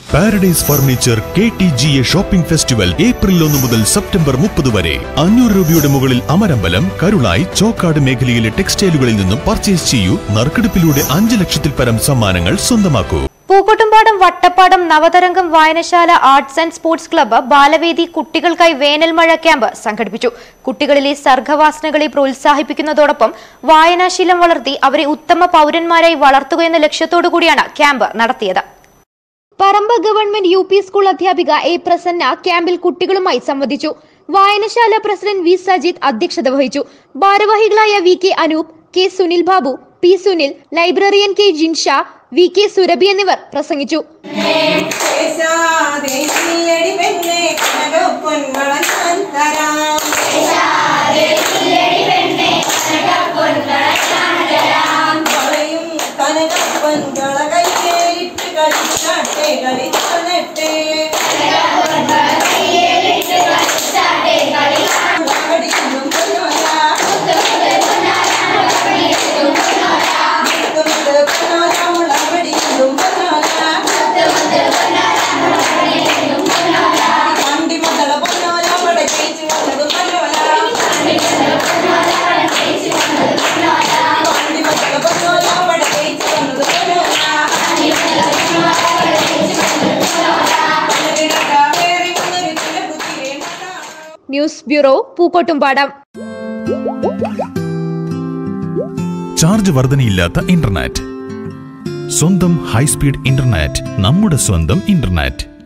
paradise furniture K T G A shopping festival April ഒന്ന് മുതൽ September മുപ്പത് വരെ അഞ്ഞൂറ് രൂപയുടെ മുകളിൽ അമരമ്പലം കരുളായി ചോക്കാട് മേഖലയിലെ ടെക്സ്റ്റൈലുകളിൽ നിന്നും പർച്ചേസ് ചെയ്യൂ നറുക്കെടുപ്പിലൂടെ അഞ്ച് ലക്ഷത്തിൽ പരം സമ്മാനങ്ങൾ സ്വന്തമാക്കൂ പൂക്കോട്ടുംപാടം വട്ടപ്പാടം നവതരംഗം വായനശാല ആർട്സ് ആൻഡ് സ്പോർട്സ് ക്ലബ്ബ് ബാലവേദി കുട്ടികൾക്കായി വേനൽമഴ ക്യാമ്പ് സംഘടിപ്പിച്ചു കുട്ടികളിലെ സർഗവാസനകളെ പ്രോത്സാഹിപ്പിക്കുന്നതോടൊപ്പം വായനാശീലം വളർത്തി അവരെ ഉത്തമ പൗരന്മാരായി വളർത്തുക എന്ന ലക്ഷ്യത്തോടു കൂടിയാണ് ക്യാമ്പ് നടത്തിയത് പറമ്പ് ഗവൺമെന്റ് യു പി സ്കൂൾ അധ്യാപിക എ പ്രസന്ന ക്യാമ്പിൽ കുട്ടികളുമായി സംവദിച്ചു വായനശാല പ്രസിഡന്റ് വി സജിത് അധ്യക്ഷത വഹിച്ചു ഭാരവാഹികളായ V K Anoop K Sunil Babu P Sunil librarian K Jinsha V K Surabhi എന്നിവർ പ്രസംഗിച്ചു ദേശാദേ ഇല്ലടി പെണ്ണെ കനകപ്പൊൻവള ഞാൻ തരാം വളയും കനകപ്പൊൻകള കയ്യേലിട്ട് കളിച്ചാട്ടെ കളിച്ചണട്ടെ കളിക്കുന്നു പൊന്നോല മുത്തുമുത്ത് പൊന്നോല മുളവടിക്കുന്നു പൊന്നോല വണ്ടി മതള പൊന്നോല അവിടെ ജയിച്ചു വന്നത് പൊന്നോല വണ്ടി മതള പൊന്നോല അവിടെ ജയിച്ചു വന്നത് പൊന്നോല വേറി വന്നൊരു ചിലകുത്തിരെ ന്യൂസ് ബ്യൂറോ പൂക്കോട്ടുംപാടം ചാർജ് വർധനയില്ലാത്ത ഇന്റർനെറ്റ് സ്വന്തം ഹൈസ്പീഡ് ഇന്റർനെറ്റ് നമ്മുടെ സ്വന്തം ഇന്റർനെറ്റ്